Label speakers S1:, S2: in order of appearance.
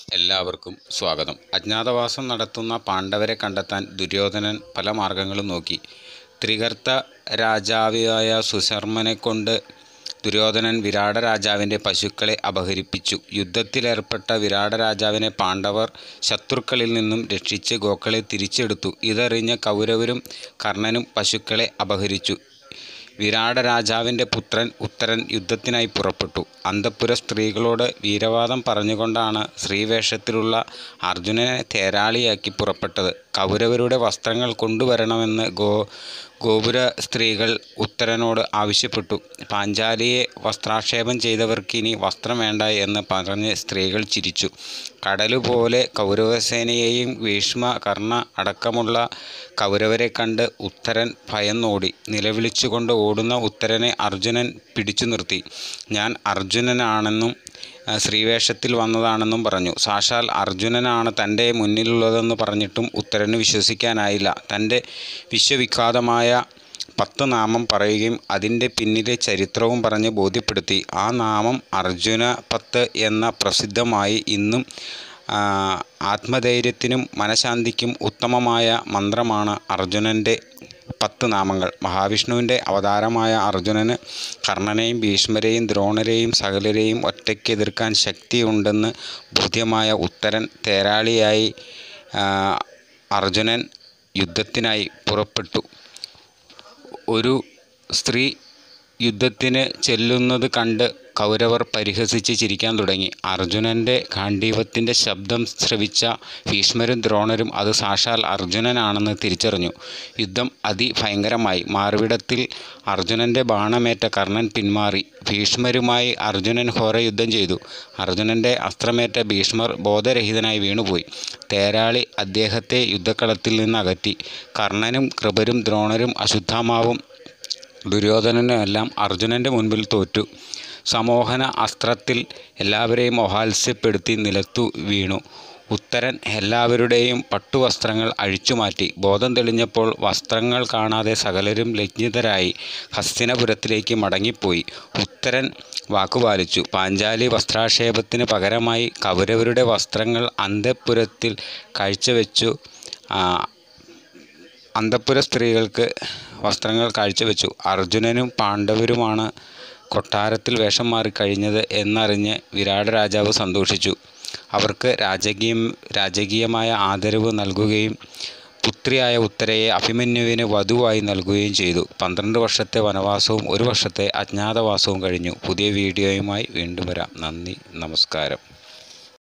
S1: എല്ലാവർക്കും സ്വാഗതം അജ്ഞാതവാസം നടത്തുന്ന പാണ്ഡവരെ കണ്ടെത്താൻ ദുര്യോധനൻ പല മാർഗങ്ങളും നോക്കി ത്രികർത്ത രാജാവായ സുശർമ്മനെ കൊണ്ട് ദുര്യോധനൻ വിരാട രാജാവിൻ്റെ പശുക്കളെ അപഹരിപ്പിച്ചു യുദ്ധത്തിലേർപ്പെട്ട വിരാട രാജാവിനെ പാണ്ഡവർ ശത്രുക്കളിൽ നിന്നും രക്ഷിച്ച് ഗോക്കളെ തിരിച്ചെടുത്തു ഇതറിഞ്ഞ കൗരവരും കർണനും പശുക്കളെ അപഹരിച്ചു വിരാട രാജാവിൻ്റെ പുത്രൻ ഉത്തരൻ യുദ്ധത്തിനായി പുറപ്പെട്ടു അന്തഃപുര സ്ത്രീകളോട് വീരവാദം പറഞ്ഞുകൊണ്ടാണ് സ്ത്രീവേഷത്തിലുള്ള അർജുനനെ തേരാളിയാക്കി പുറപ്പെട്ടത് കൗരവരുടെ വസ്ത്രങ്ങൾ കൊണ്ടുവരണമെന്ന് ഗോ ഗോപുര സ്ത്രീകൾ ഉത്തരനോട് ആവശ്യപ്പെട്ടു പാഞ്ചാലിയെ വസ്ത്രാക്ഷേപം ചെയ്തവർക്ക് ഇനി വസ്ത്രം വേണ്ട എന്ന് പറഞ്ഞ് സ്ത്രീകൾ ചിരിച്ചു കടലുപോലെ കൗരവസേനയെയും ഭീഷ്മ കർണ അടക്കമുള്ള കൗരവരെ കണ്ട് ഉത്തരൻ ഭയന്നോടി നിലവിളിച്ചുകൊണ്ട് ഓടുന്ന ഉത്തരനെ അർജുനൻ പിടിച്ചു നിർത്തി ഞാൻ അർജുനനാണെന്നും ആ, സ്ത്രീവേഷത്തിൽ വന്നതാണെന്നും പറഞ്ഞു സാക്ഷാൽ അർജുനനാണ് തൻ്റെ മുന്നിലുള്ളതെന്ന് പറഞ്ഞിട്ടും ഉത്തരന് വിശ്വസിക്കാനായില്ല തൻ്റെ വിശ്വവിഖ്യാതമായ പത്ത് നാമം പറയുകയും അതിൻ്റെ പിന്നിലെ ചരിത്രവും പറഞ്ഞ് ബോധ്യപ്പെടുത്തി ആ നാമം അർജുന പത്ത് എന്ന പ്രസിദ്ധമായി ഇന്നും ആ, ആത്മധൈര്യത്തിനും മനഃശാന്തിക്കും ഉത്തമമായ മന്ത്രമാണ് അർജുനൻ്റെ പത്ത് നാമങ്ങൾ മഹാവിഷ്ണുവിൻ്റെ അവതാരമായ അർജുനന് കർണനെയും ഭീഷ്മരെയും ദ്രോണരെയും സകലരെയും ഒറ്റയ്ക്ക് എതിർക്കാൻ ശക്തിയുണ്ടെന്ന് ബോധ്യമായ ഉത്തരൻ തേരാളിയായി ആ, അർജുനൻ യുദ്ധത്തിനായി പുറപ്പെട്ടു ഒരു സ്ത്രീ യുദ്ധത്തിന് ചെല്ലുന്നത് കണ്ട് കൗരവർ പരിഹസിച്ച് ചിരിക്കാൻ തുടങ്ങി അർജുനൻ്റെ ഗാണ്ഡീവത്തിൻ്റെ ശബ്ദം ശ്രവിച്ച ഭീഷ്മരും ദ്രോണരും അത് സാക്ഷാൽ അർജുനനാണെന്ന് തിരിച്ചറിഞ്ഞു യുദ്ധം അതിഭയങ്കരമായി മാർവിടത്തിൽ അർജുനൻ്റെ ബാണമേറ്റ കർണൻ പിന്മാറി ഭീഷ്മരുമായി അർജുനൻ ഘോര യുദ്ധം ചെയ്തു അർജുനൻ്റെ അസ്ത്രമേറ്റ ഭീഷ്മർ ബോധരഹിതനായി വീണുപോയി തേരാളി അദ്ദേഹത്തെ യുദ്ധക്കളത്തിൽ നിന്ന് അകറ്റി കർണനും കൃപരും ദ്രോണരും അശ്വത്ഥാമാവും ദുര്യോധനനും എല്ലാം അർജുനൻ്റെ മുൻപിൽ തോറ്റു സമോഹന അസ്ത്രത്തിൽ എല്ലാവരെയും മോഹാത്സ്യപ്പെടുത്തി നിലത്തു വീണു ഉത്തരൻ എല്ലാവരുടെയും പട്ടുവസ്ത്രങ്ങൾ അഴിച്ചുമാറ്റി ബോധം തെളിഞ്ഞപ്പോൾ വസ്ത്രങ്ങൾ കാണാതെ സകലരും ലജ്ജിതരായി ഹസ്തിനപുരത്തിലേക്ക് മടങ്ങിപ്പോയി ഉത്തരൻ വാക്കുപാലിച്ചു പാഞ്ചാലി വസ്ത്രാക്ഷേപത്തിന് പകരമായി കൗരവരുടെ വസ്ത്രങ്ങൾ അന്തഃപുരത്തിൽ കാഴ്ചവെച്ചു ആ, അന്തഃപുര സ്ത്രീകൾക്ക് വസ്ത്രങ്ങൾ കാഴ്ചവെച്ചു അർജുനനും പാണ്ഡവരുമാണ് കൊട്ടാരത്തിൽ വേഷം മാറി കഴിഞ്ഞത് എന്നറിഞ്ഞ് വിരാട രാജാവ് സന്തോഷിച്ചു അവർക്ക് രാജകീയം രാജകീയമായ ആദരവ് നൽകുകയും പുത്രിയായ ഉത്തരയെ അഭിമന്യുവിന് വധുവായി നൽകുകയും ചെയ്തു പന്ത്രണ്ട് വർഷത്തെ വനവാസവും ഒരു വർഷത്തെ അജ്ഞാതവാസവും കഴിഞ്ഞു പുതിയ വീഡിയോയുമായി വീണ്ടും വരാം നന്ദി നമസ്കാരം